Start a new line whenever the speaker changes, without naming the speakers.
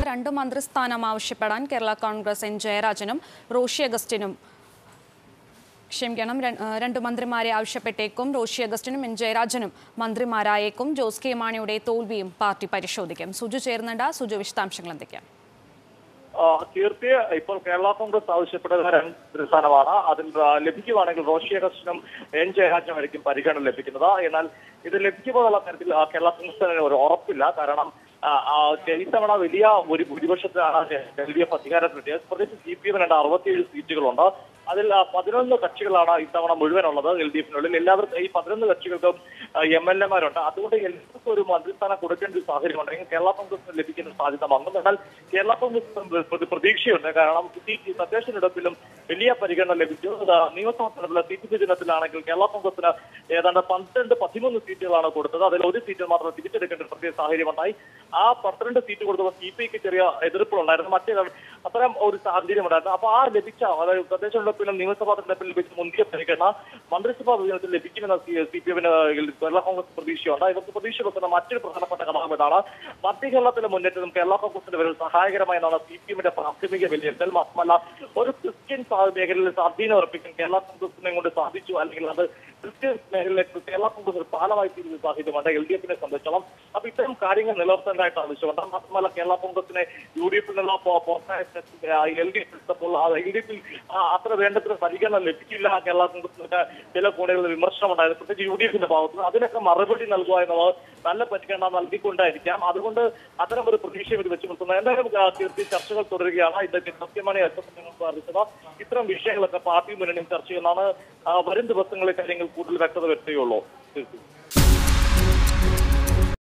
രണ്ട് മന്ത്രിസ്ഥാനം ആവശ്യപ്പെടാൻ കേരള കോൺഗ്രസ് എൻ ജയരാജനും റോഷി അഗസ്റ്റിനും ക്ഷമിക്കണം ര- ഏഹ് രണ്ട് മന്ത്രിമാരെ ആവശ്യപ്പെട്ടേക്കും റോഷി അഗസ്റ്റിനും എൻ ജയരാജനും മന്ത്രിമാരായേക്കും ജോസ് കെ മാണിയുടെ തോൽവിയും പാർട്ടി പരിശോധിക്കും സുജു ചേർന്നുണ്ട് സുജു വിശദാംശങ്ങൾ എന്തൊക്കെയാണ്
ആ, കീർത്തി ഇപ്പോൾ കേരള കോൺഗ്രസ് ആവശ്യപ്പെട്ടത് രണ്ട് സ്ഥാനമാണ് അതിൽ ആ, ലഭിക്കുവാണെങ്കിൽ റോഷി അഗസ്റ്റിനും എൻ ജയരാജനുമായിരിക്കും പരിഗണന ലഭിക്കുന്നത് എന്നാൽ ഇത് ലഭിക്കുമോ എന്നുള്ള കാര്യത്തിൽ ആ, കേരള കോൺഗ്രസിന് ഒരു ഉറപ്പില്ല കാരണം ആ, ആ, ഇത്തവണ വലിയ ഒരു ഭൂരിപക്ഷത്തിലാണ് എൽ ഡി എഫ് അധികാരത്തിലെത്തിയത് പ്രത്യേകിച്ച് സി പി എമ്മിന് അറുപത്തിയേഴ് സീറ്റുകളുണ്ട് അതിൽ ആ, പതിനൊന്ന് കക്ഷികളാണ് ഇത്തവണ മുഴുവനുള്ളത് എൽ ഡി എഫിനുള്ളിൽ എല്ലാവർക്കും ഈ പതിനൊന്ന് കക്ഷികൾക്കും എം എൽ എമാരുണ്ട് അതുകൊണ്ട് എല്ലാവർക്കും ഒരു മന്ത്രിസ്ഥാനം കൊടുക്കേണ്ട ഒരു സാഹചര്യം ഉണ്ടെങ്കിൽ കേരള കോൺഗ്രസിന് ലഭിക്കുന്ന സാധ്യത മങ്ങും എന്നാൽ കേരള കോൺഗ്രസ് പ്രതി- പ്രതീക്ഷയുണ്ട് കാരണം ഈ തദ്ദേശ തെരഞ്ഞെടുപ്പിലും വലിയ പരിഗണന ലഭിച്ചു അത് നിയമസഭാ തെരഞ്ഞെടുപ്പിലെ സീറ്റ് വിഭജനത്തിലാണെങ്കിൽ കേരള കോൺഗ്രസിന് ഏതാണ്ട് പന്ത്രണ്ട് പതിമൂന്ന് സീറ്റുകളാണ് കൊടുത്തത് അതിൽ ഒരു സീറ്റ് മാത്രം തിരിച്ചെടുക്കേണ്ട ഒരു പ്രത്യേക സാഹചര്യമുണ്ടായി ആ പന്ത്രണ്ട് സീറ്റ് കൊടുത്തപ്പോൾ സി പി ഐക്ക് ചെറിയ എതിർപ്പുണ്ടായിരുന്നു മറ്റേ അത്തരം ഒരു സാഹചര്യം ഉണ്ടായിരുന്നു അപ്പൊ ആ ലഭിച്ച അതായത് തദ്ദേശ തെരഞ്ഞെടുപ്പിലും നിയമസഭാ തെരഞ്ഞെടുപ്പിലും ലഭിച്ച മുന്തിയ പരിഗണന മന്ത്രിസഭാ വിഭജനത്തിൽ ലഭിക്കുമെന്ന സി പി എമ്മിന് കേരള കോൺഗ്രസ് പ്രതീക്ഷയുണ്ട് ഇവർക്ക് പ്രതീക്ഷ വെക്കുന്ന മറ്റൊരു പ്രധാനപ്പെട്ട ഘടകം ഇതാണ് മധ്യ കേരളത്തിലെ മുന്നേറ്റം കേരള കോൺഗ്രസിന്റെ വരവ് സഹായകരമായി എന്നാണ് സി പി എമ്മിന്റെ പ്രാഥമിക വിലയിരുത്തൽ മാത്രമല്ല ഒരു ക്രിസ്ത്യൻ സാ- മേഖലയിൽ സ്വാധീനം ഉറപ്പിക്കാൻ കേരള കോൺഗ്രസിനെ കൊണ്ട് സാധിച്ചു അല്ലെങ്കിൽ അത് ക്രിസ്ത്യൻ മേഖലയിലേക്ക് കേരള കോൺഗ്രസ് ഒരു പാലമായി തീരുന്ന സാഹചര്യമുണ്ട് എൽ ഡി എഫിനെ സംബന്ധിച്ചോളം അപ്പൊ ഇത്തരം കാര്യങ്ങൾ നിലനിർത്തേണ്ടതായിട്ട് ആവശ്യമുണ്ട് മാത്രമല്ല കേരള കോൺഗ്രസിനെ യു ഡി എഫിൽ നിന്നുള്ള എൽ ഡി എഫ് എടുത്തപ്പോൾ എൽ ഡി എഫിൽ അത്ര വേണ്ടത്ര പരിഗണന ലഭിക്കില്ല കേരള കോൺഗ്രസിന്റെ ചില കോണുകളിൽ വിമർശനം ഉണ്ടായത് പ്രത്യേകിച്ച് യു ഡി എഫിന്റെ ഭാഗത്ത് നിന്ന് അതിനൊക്കെ മറുപടി നൽകുക എന്നുള്ളത് നല്ല പരിഗണന നൽകിക്കൊണ്ടായിരിക്കാം അതുകൊണ്ട് അത്തരം ഒരു പ്രതീക്ഷ ഇവർ വെച്ച് നിർത്തുന്നത് എന്തായാലും ആ, കീർത്തി ചർച്ചകൾ തുടരുകയാണ് ഇതിന്റെ കൃത്യമായി അല്പസമയങ്ങൾക്ക് അറിയിച്ചത് ഇത്തരം വിഷയങ്ങളൊക്കെ പാർട്ടി മുന്നണിയും ചർച്ച ചെയ്യുന്നതാണ് ആ, വരും ദിവസങ്ങളിൽ കാര്യങ്ങൾ കൂടുതൽ വ്യക്തത വരുത്തുകയുള്ളൂ കീർത്തി